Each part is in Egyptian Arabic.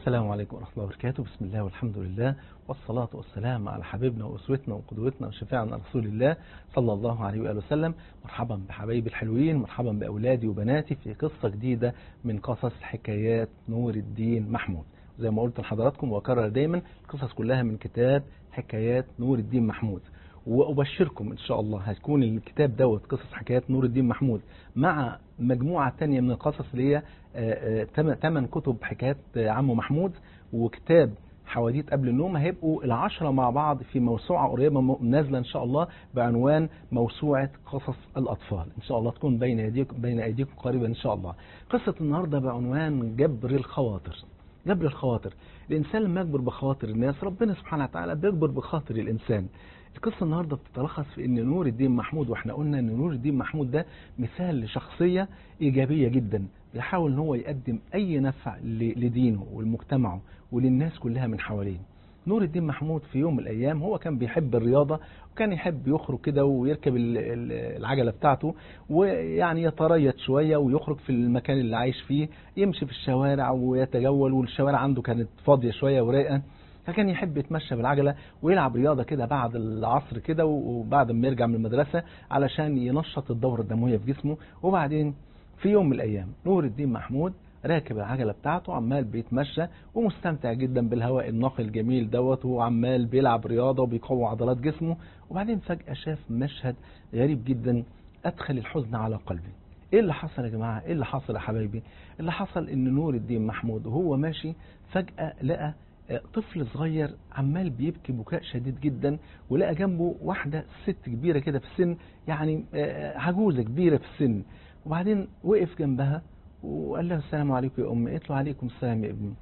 السلام عليكم ورحمة الله وبركاته بسم الله والحمد لله والصلاة والسلام على حبيبنا وأسوتنا وقدوتنا وشفيعنا رسول الله صلى الله عليه وآله وسلم مرحبا بحبايبي الحلوين مرحبا بأولادي وبناتي في قصة جديدة من قصص حكايات نور الدين محمود زي ما قلت لحضراتكم وأكرر دايما القصص كلها من كتاب حكايات نور الدين محمود وأبشركم إن شاء الله هتكون الكتاب دوت قصص حكايات نور الدين محمود مع مجموعة تانية من القصص اللي هي ثمان كتب حكايات عمو محمود وكتاب حواديت قبل النوم هيبقوا العشرة مع بعض في موسوعة قريبة نازلة إن شاء الله بعنوان موسوعة قصص الأطفال إن شاء الله تكون بين أيديكم بين أيديكم قريبا إن شاء الله قصة النهاردة بعنوان جبر الخواطر جبر الخواطر الإنسان لما يجبر بخواطر الناس ربنا سبحانه وتعالى بيجبر بخاطر الإنسان القصة النهاردة بتتلخص في ان نور الدين محمود واحنا قلنا ان نور الدين محمود ده مثال لشخصية ايجابية جدا بيحاول ان هو يقدم اي نفع لدينه ولمجتمعه وللناس كلها من حواليه نور الدين محمود في يوم من الايام هو كان بيحب الرياضة وكان يحب يخرج كده ويركب العجلة بتاعته ويعني يتريث شوية ويخرج في المكان اللي عايش فيه يمشي في الشوارع ويتجول والشوارع عنده كانت فاضية شوية ورايقة فكان يحب يتمشى بالعجلة ويلعب رياضة كده بعد العصر كده وبعد ما يرجع من المدرسة علشان ينشط الدورة الدموية في جسمه وبعدين في يوم من الأيام نور الدين محمود راكب العجلة بتاعته عمال بيتمشى ومستمتع جدا بالهواء النقي الجميل دوت وعمال بيلعب رياضة وبيقوي عضلات جسمه وبعدين فجأة شاف مشهد غريب جدا أدخل الحزن على قلبي ايه اللي حصل يا جماعة ايه اللي حصل يا حبايبي اللي حصل ان نور الدين محمود وهو ماشي فجأة لقى طفل صغير عمال بيبكي بكاء شديد جدا ولقى جنبه واحدة ست كبيرة كده في السن يعني عجوزة كبيرة في السن وبعدين وقف جنبها وقال لها السلام عليكم يا أمي قالت له عليكم السلام يا ابني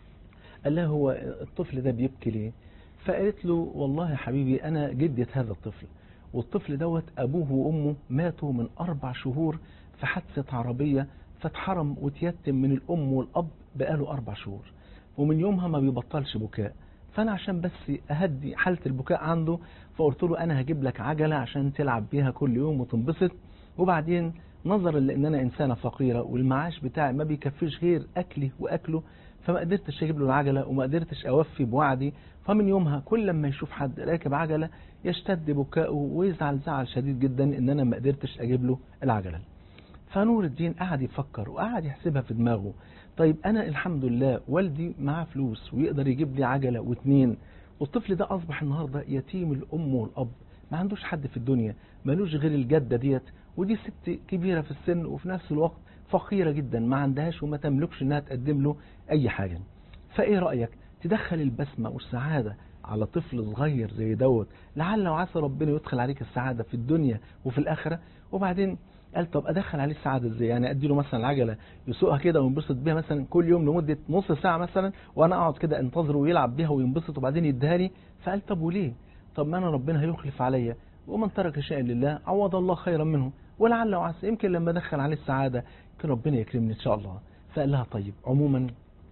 قال لها هو الطفل ده بيبكي ليه فقالت له والله يا حبيبي أنا جدة هذا الطفل والطفل دوت أبوه وأمه ماتوا من أربع شهور في حادثة عربية فاتحرم وتيتم من الأم والأب بقاله أربع شهور ومن يومها ما بيبطلش بكاء فانا عشان بس اهدي حالة البكاء عنده فقلت له انا هجيب لك عجلة عشان تلعب بيها كل يوم وتنبسط وبعدين نظرا لان انا انسانة فقيرة والمعاش بتاعي ما بيكفيش غير اكلي واكله فما قدرتش اجيب له العجلة وما قدرتش اوفي بوعدي فمن يومها كل لما يشوف حد راكب عجلة يشتد بكاؤه ويزعل زعل شديد جدا ان انا ما قدرتش اجيب له العجلة فنور الدين قعد يفكر وقعد يحسبها في دماغه طيب انا الحمد لله والدي معاه فلوس ويقدر يجيب لي عجلة واتنين والطفل ده اصبح النهاردة يتيم الام والاب ما عندوش حد في الدنيا ملوش غير الجدة ديت ودي ست كبيرة في السن وفي نفس الوقت فقيرة جدا ما عندهاش وما تملكش انها تقدم له اي حاجة فايه رأيك تدخل البسمة والسعادة على طفل صغير زي دوت لعل وعسى ربنا يدخل عليك السعادة في الدنيا وفي الاخرة وبعدين قال طب ادخل عليه السعادة ازاي يعني ادي له مثلا العجلة يسوقها كده وينبسط بيها مثلا كل يوم لمدة نص ساعة مثلا وانا اقعد كده انتظره ويلعب بيها وينبسط وبعدين يديها لي فقال طب وليه طب ما انا ربنا هيخلف عليا ومن ترك شيئا لله عوض الله خيرا منه ولعل وعسى يمكن لما ادخل عليه السعادة يمكن ربنا يكرمني ان شاء الله فقال لها طيب عموما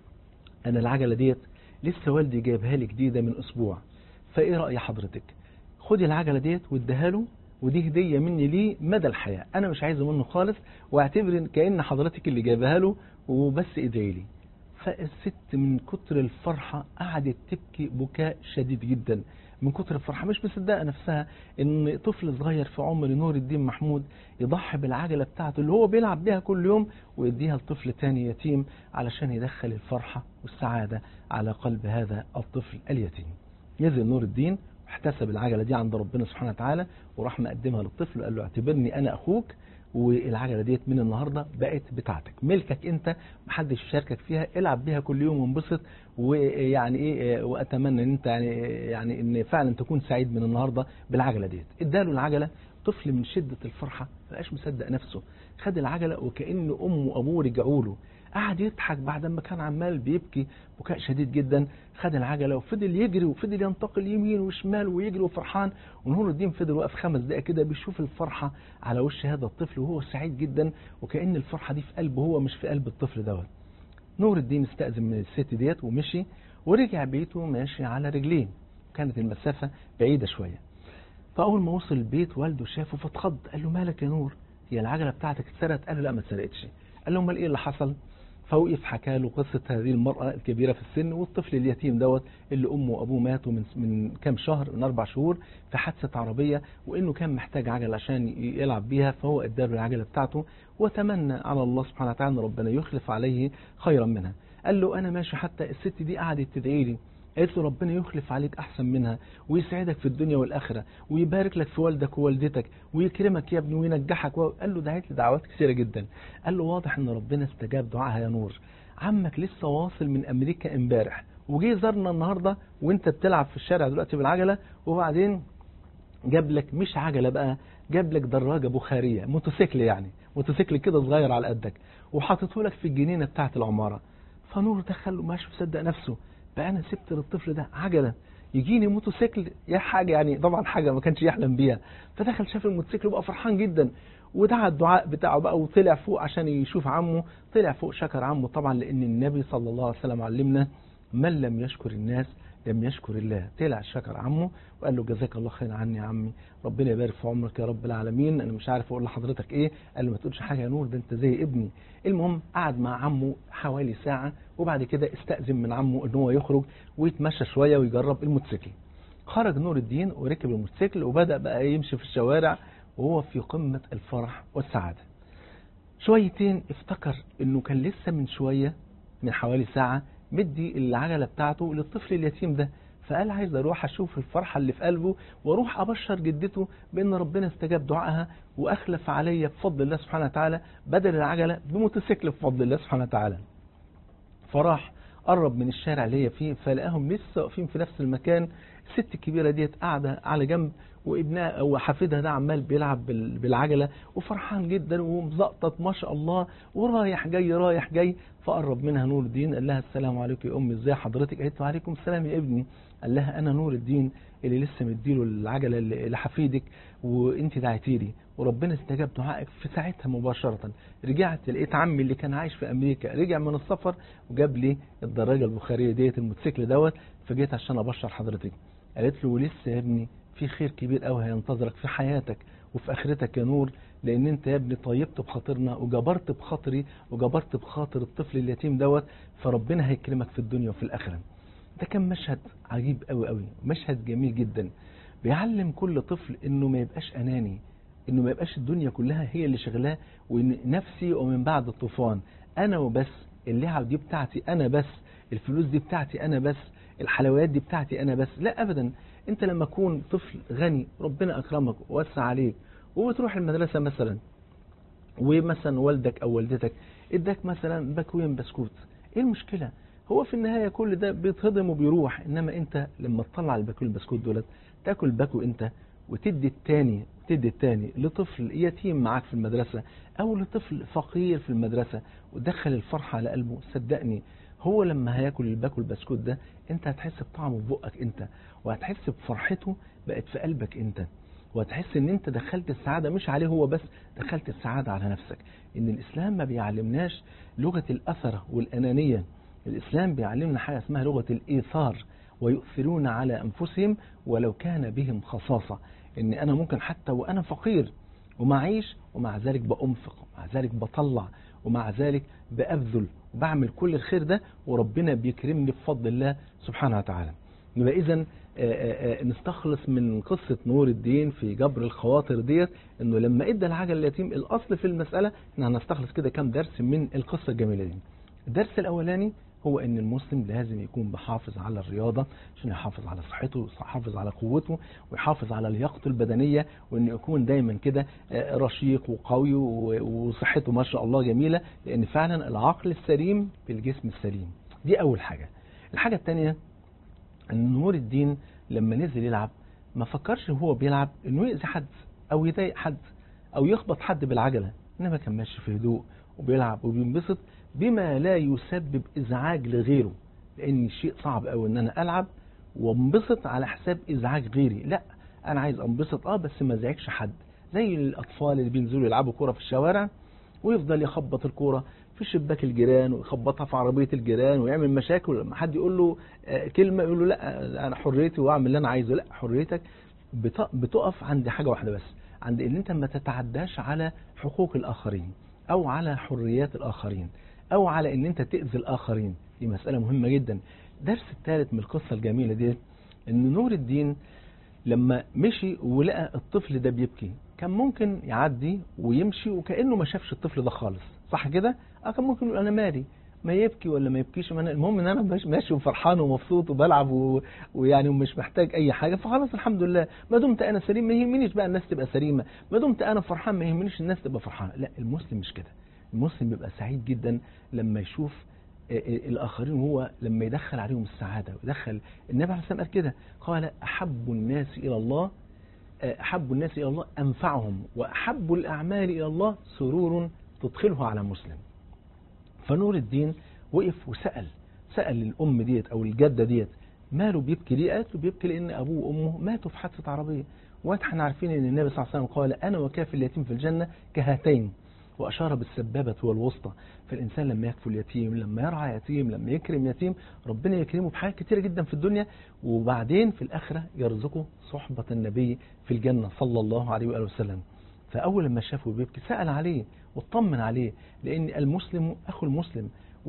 انا العجلة ديت لسه والدي جايبها لي جديدة من اسبوع فايه رأي حضرتك خدي العجلة ديت واديها له ودي هدية مني ليه مدى الحياة انا مش عايزه منه خالص واعتبر كأن حضرتك اللي جايبها له وبس ادعي لي فالست من كتر الفرحة قعدت تبكي بكاء شديد جدا من كتر الفرحة مش مصدقة نفسها ان طفل صغير في عمر نور الدين محمود يضحي بالعجلة بتاعته اللي هو بيلعب بيها كل يوم ويديها لطفل تاني يتيم علشان يدخل الفرحة والسعادة على قلب هذا الطفل اليتيم نزل نور الدين احتسب العجلة دي عند ربنا سبحانه وتعالى وراح مقدمها للطفل وقال له اعتبرني انا اخوك والعجلة ديت من النهاردة بقت بتاعتك ملكك انت محدش يشاركك فيها العب بيها كل يوم وانبسط ويعني ايه واتمنى ان انت يعني يعني ان فعلا تكون سعيد من النهاردة بالعجلة ديت اداله العجلة طفل من شدة الفرحة مبقاش مصدق نفسه خد العجلة وكأن امه وابوه رجعوا له قعد يضحك بعد ما كان عمال بيبكي بكاء شديد جدا خد العجلة وفضل يجري وفضل ينتقل يمين وشمال ويجري وفرحان ونور الدين فضل واقف خمس دقايق كده بيشوف الفرحة على وش هذا الطفل وهو سعيد جدا وكأن الفرحة دي في قلبه هو مش في قلب الطفل دوت نور الدين استأذن من الست ديت ومشي ورجع بيته ماشي على رجلين كانت المسافة بعيدة شوية فأول ما وصل البيت والده شافه فاتخض قال له مالك يا نور هي العجلة بتاعتك اتسرقت قال له لا ما اتسرقتش قال له امال ايه اللي حصل فوقف حكى له قصة هذه المرأة الكبيرة في السن والطفل اليتيم دوت اللي أمه وأبوه ماتوا من من كام شهر من أربع شهور في حادثة عربية وإنه كان محتاج عجل عشان يلعب بيها فهو اداله العجلة بتاعته وتمنى على الله سبحانه وتعالى أن ربنا يخلف عليه خيرا منها قال له أنا ماشي حتى الست دي قعدت تدعي لي قالت له ربنا يخلف عليك أحسن منها ويسعدك في الدنيا والآخرة ويبارك لك في والدك ووالدتك ويكرمك يا ابني وينجحك قال له دعيت لي دعوات كثيرة جدا قال له واضح ان ربنا استجاب دعائها يا نور عمك لسه واصل من أمريكا امبارح وجي زارنا النهاردة وانت بتلعب في الشارع دلوقتي بالعجلة وبعدين جاب لك مش عجلة بقى جاب لك دراجة بخارية موتوسيكل يعني موتوسيكل كده صغير على قدك وحاطته لك في الجنينة بتاعة العمارة فنور دخل وماشي مصدق نفسه بقى انا سبت للطفل ده عجله يجيني موتوسيكل يا حاجه يعني طبعا حاجه ما كانش يحلم بيها فدخل شاف الموتوسيكل وبقى فرحان جدا ودعا الدعاء بتاعه بقى وطلع فوق عشان يشوف عمه طلع فوق شكر عمه طبعا لان النبي صلى الله عليه وسلم علمنا من لم يشكر الناس لم يشكر الله طلع شكر عمه وقال له جزاك الله خير عني يا عمي ربنا يبارك في عمرك يا رب العالمين انا مش عارف اقول لحضرتك ايه قال له ما تقولش حاجه يا نور ده انت زي ابني المهم قعد مع عمه حوالي ساعه وبعد كده استأذن من عمه ان هو يخرج ويتمشى شويه ويجرب الموتوسيكل خرج نور الدين وركب الموتوسيكل وبدأ بقى يمشي في الشوارع وهو في قمة الفرح والسعادة شويتين افتكر انه كان لسه من شوية من حوالي ساعة مدي العجلة بتاعته للطفل اليتيم ده فقال عايز اروح اشوف الفرحة اللي في قلبه واروح ابشر جدته بان ربنا استجاب دعائها واخلف عليا بفضل الله سبحانه وتعالى بدل العجلة بموتوسيكل بفضل الله سبحانه وتعالى فراح قرب من الشارع اللي هي فيه فلقاهم لسه واقفين في نفس المكان الست الكبيرة ديت قاعدة على جنب وابنها وحفيدها ده عمال بيلعب بالعجلة وفرحان جدا ومزقطط ما شاء الله ورايح جاي رايح جاي فقرب منها نور الدين قال لها السلام عليكم يا امي ازي حضرتك قالت له عليكم السلام يا ابني قال لها انا نور الدين اللي لسه مديله العجلة لحفيدك وانت دعيتي لي وربنا استجاب دعائك في ساعتها مباشرة رجعت لقيت عمي اللي كان عايش في امريكا رجع من السفر وجاب لي الدراجة البخارية ديت الموتوسيكل دوت فجيت عشان ابشر حضرتك قالت له ولسه يا ابني في خير كبير قوي هينتظرك في حياتك وفي اخرتك يا نور لان انت يا ابني طيبت بخاطرنا وجبرت بخاطري وجبرت بخاطر الطفل اليتيم دوت فربنا هيكرمك في الدنيا وفي الاخره ده كان مشهد عجيب قوي قوي مشهد جميل جدا بيعلم كل طفل انه ما يبقاش اناني انه ما يبقاش الدنيا كلها هي اللي شغلاه وان نفسي ومن بعد الطوفان انا وبس اللعب دي بتاعتي انا بس الفلوس دي بتاعتي انا بس الحلويات دي بتاعتي انا بس لا ابدا انت لما تكون طفل غني ربنا اكرمك ووسع عليك وتروح المدرسة مثلا ومثلا والدك او والدتك اداك مثلا باكوين بسكوت ايه المشكلة هو في النهاية كل ده بيتهضم وبيروح انما انت لما تطلع الباكو البسكوت دولت تاكل باكو انت وتدي التاني تدي التاني لطفل يتيم معاك في المدرسة او لطفل فقير في المدرسة ودخل الفرحة على قلبه صدقني هو لما هياكل الباكو البسكوت ده انت هتحس بطعمه في بقك انت وهتحس بفرحته بقت في قلبك انت وهتحس ان انت دخلت السعادة مش عليه هو بس دخلت السعادة على نفسك ان الاسلام ما بيعلمناش لغة الاثر والانانية الاسلام بيعلمنا حاجة اسمها لغة الايثار ويؤثرون على انفسهم ولو كان بهم خصاصة ان انا ممكن حتى وانا فقير ومعيش ومع ذلك بأنفق ومع ذلك بطلع ومع ذلك بأبذل وبعمل كل الخير ده وربنا بيكرمني بفضل الله سبحانه وتعالى يبقى إذا نستخلص من قصة نور الدين في جبر الخواطر ديت انه لما ادى العجل اليتيم الاصل في المسألة ان هنستخلص كده كام درس من القصة الجميلة دي الدرس الاولاني هو ان المسلم لازم يكون بحافظ على الرياضة عشان يحافظ على صحته ويحافظ على قوته ويحافظ على لياقته البدنية وانه يكون دايما كده رشيق وقوي وصحته ما شاء الله جميلة لان فعلا العقل السليم بالجسم السليم دي اول حاجة الحاجة الثانية ان نور الدين لما نزل يلعب ما فكرش وهو بيلعب انه يأذي حد او يضايق حد او يخبط حد بالعجلة انما كان ماشي في هدوء وبيلعب وبينبسط بما لا يسبب ازعاج لغيره لان شيء صعب قوي ان انا العب وانبسط على حساب ازعاج غيري لا انا عايز انبسط اه بس ما ازعجش حد زي الاطفال اللي بينزلوا يلعبوا كوره في الشوارع ويفضل يخبط الكوره في شباك الجيران ويخبطها في عربيه الجيران ويعمل مشاكل لما حد يقول له كلمه يقول له لا انا حريتي واعمل اللي انا عايزه لا حريتك بتقف عند حاجه واحده بس عند ان انت ما تتعداش على حقوق الاخرين او على حريات الاخرين او على ان انت تأذي الاخرين دي مسألة مهمة جدا الدرس الثالث من القصة الجميلة دي ان نور الدين لما مشي ولقى الطفل ده بيبكي كان ممكن يعدي ويمشي وكأنه ما شافش الطفل ده خالص صح كده اه كان ممكن يقول انا مالي ما يبكي ولا ما يبكيش ما أنا المهم ان انا ماشي- ماشي وفرحان ومبسوط وبلعب و... ويعني ومش محتاج اي حاجه فخلاص الحمد لله ما دمت انا سليم ما يهمنيش بقى الناس تبقى سليمه ما دمت انا فرحان ما يهمنيش الناس تبقى فرحانه لا المسلم مش كده المسلم بيبقى سعيد جدا لما يشوف آه، آه، الاخرين وهو لما يدخل عليهم السعاده ويدخل النبي عليه الصلاه والسلام قال كده قال احب الناس الى الله أحب الناس إلى الله أنفعهم وأحب الأعمال إلى الله سرور تدخله على مسلم فنور الدين وقف وسأل سأل الأم ديت أو الجدة ديت ماله بيبكي ليه قالت له بيبكي لأن أبوه وأمه ماتوا في حادثة عربية واحنا عارفين أن النبي صلى الله عليه وسلم قال أنا وكافي اليتيم في الجنة كهاتين وأشار بالسبابة والوسطى فالإنسان لما يكفل اليتيم لما يرعى يتيم لما يكرم يتيم ربنا يكرمه بحاجات كتيرة جدا في الدنيا وبعدين في الآخرة يرزقه صحبة النبي في الجنة صلى الله عليه وآله وسلم فأول لما شافه بيبكي سأل عليه واطمن عليه لأن المسلم أخو المسلم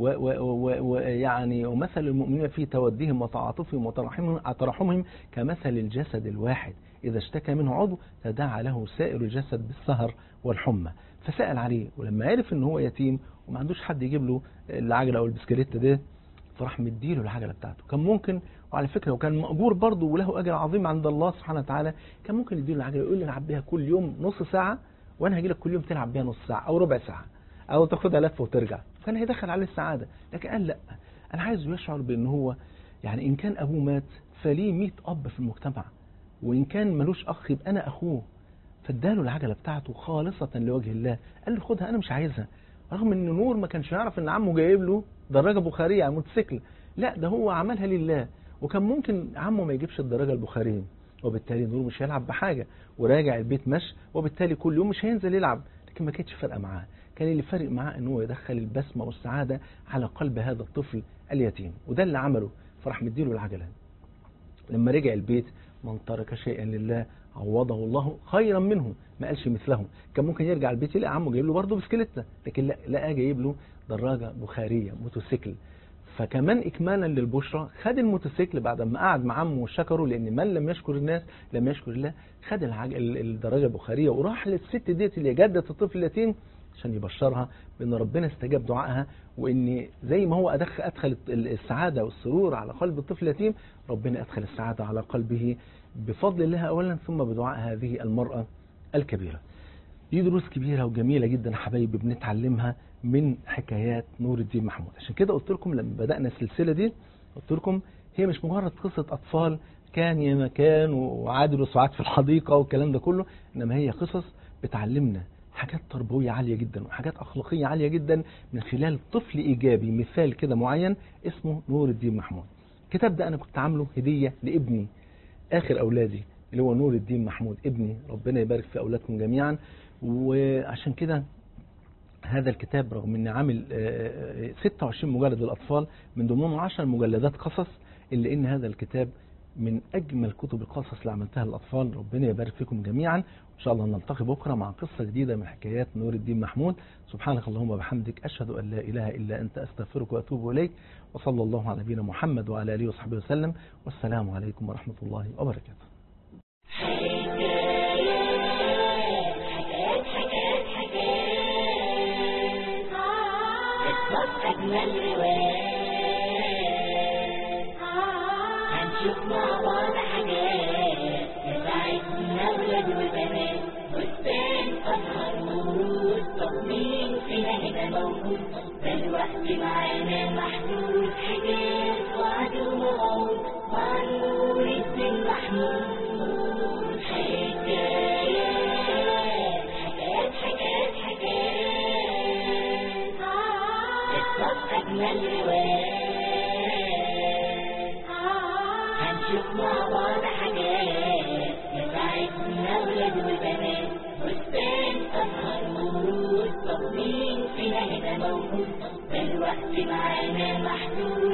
ويعني ومثل المؤمنين في تودهم وتعاطفهم وترحمهم ترحمهم كمثل الجسد الواحد إذا اشتكى منه عضو تداعى له سائر الجسد بالسهر والحمى فسأل عليه ولما عرف ان هو يتيم وما عندوش حد يجيب له العجلة او البسكليتة دي فراح مديله العجلة بتاعته كان ممكن وعلى فكرة وكان مأجور برضه وله أجر عظيم عند الله سبحانه وتعالى كان ممكن يديله العجلة يقول لي العب بيها كل يوم نص ساعة وأنا هجي لك كل يوم تلعب بيها نص ساعة أو ربع ساعة أو تاخدها لفة وترجع كان هيدخل عليه السعادة لكن قال لا أنا عايزه يشعر بأن هو يعني إن كان أبوه مات فليه 100 أب في المجتمع وإن كان ملوش أخ يبقى أنا أخوه فاداله العجلة بتاعته خالصة لوجه الله قال له خدها أنا مش عايزها رغم ان نور ما كانش يعرف ان عمه جايب له دراجة بخارية على موتوسيكل لا ده هو عملها لله وكان ممكن عمه ما يجيبش الدراجة البخارية وبالتالي نور مش هيلعب بحاجة وراجع البيت مش وبالتالي كل يوم مش هينزل يلعب لكن ما كانتش فارقة معاه كان اللي فارق معاه ان هو يدخل البسمة والسعادة على قلب هذا الطفل اليتيم وده اللي عمله فراح مديله العجلة لما رجع البيت من ترك شيئا لله عوضه الله خيرا منه ما قالش مثله كان ممكن يرجع البيت يلاقي عمه جايب له برضه بسكليته لكن لا لقى جايب له دراجه بخاريه موتوسيكل فكمان اكمالا للبشرى خد الموتوسيكل بعد ما قعد مع عمه وشكره لان من لم يشكر الناس لم يشكر الله خد العج... الدراجه البخاريه وراح للست ديت اللي جدة الطفل اليتيم عشان يبشرها بان ربنا استجاب دعائها وان زي ما هو أدخل ادخل السعاده والسرور على قلب الطفل اليتيم ربنا ادخل السعاده على قلبه بفضل الله اولا ثم بدعاء هذه المراه الكبيره. دي دروس كبيره وجميله جدا يا حبايبي بنتعلمها من حكايات نور الدين محمود عشان كده قلت لكم لما بدانا السلسله دي قلت لكم هي مش مجرد قصه اطفال كان يا مكان وعادل وسعاد في الحديقه والكلام ده كله انما هي قصص بتعلمنا حاجات تربوية عالية جدا وحاجات أخلاقية عالية جدا من خلال طفل إيجابي مثال كده معين اسمه نور الدين محمود الكتاب ده أنا كنت عامله هدية لابني آخر أولادي اللي هو نور الدين محمود ابني ربنا يبارك في أولادكم جميعا وعشان كده هذا الكتاب رغم ان عامل 26 مجلد للأطفال من ضمنهم 10 مجلدات قصص إلا إن هذا الكتاب من أجمل كتب القصص اللي عملتها للأطفال ربنا يبارك فيكم جميعا إن شاء الله نلتقي بكرة مع قصة جديدة من حكايات نور الدين محمود سبحانك اللهم وبحمدك أشهد أن لا إله إلا أنت أستغفرك وأتوب إليك وصلى الله على نبينا محمد وعلى آله وصحبه وسلم والسلام عليكم ورحمة الله وبركاته أجمل روايات هنشوف مع بعض حاجات تساعدنا ولاد وبنات بستان أزهر ورود طب مين فينا هنا موجود ده الوقت معانا محدود حكايات وعد وموعود مع نور الدين محمود حكايات حكايات حكايات حكايات قصص أجمل روايات هنشوف مع بعض حاجات تساعدنا ولاد وبنات بستان أزهر ورود طب مين فينا هنا موجود ده الوقت معانا محدود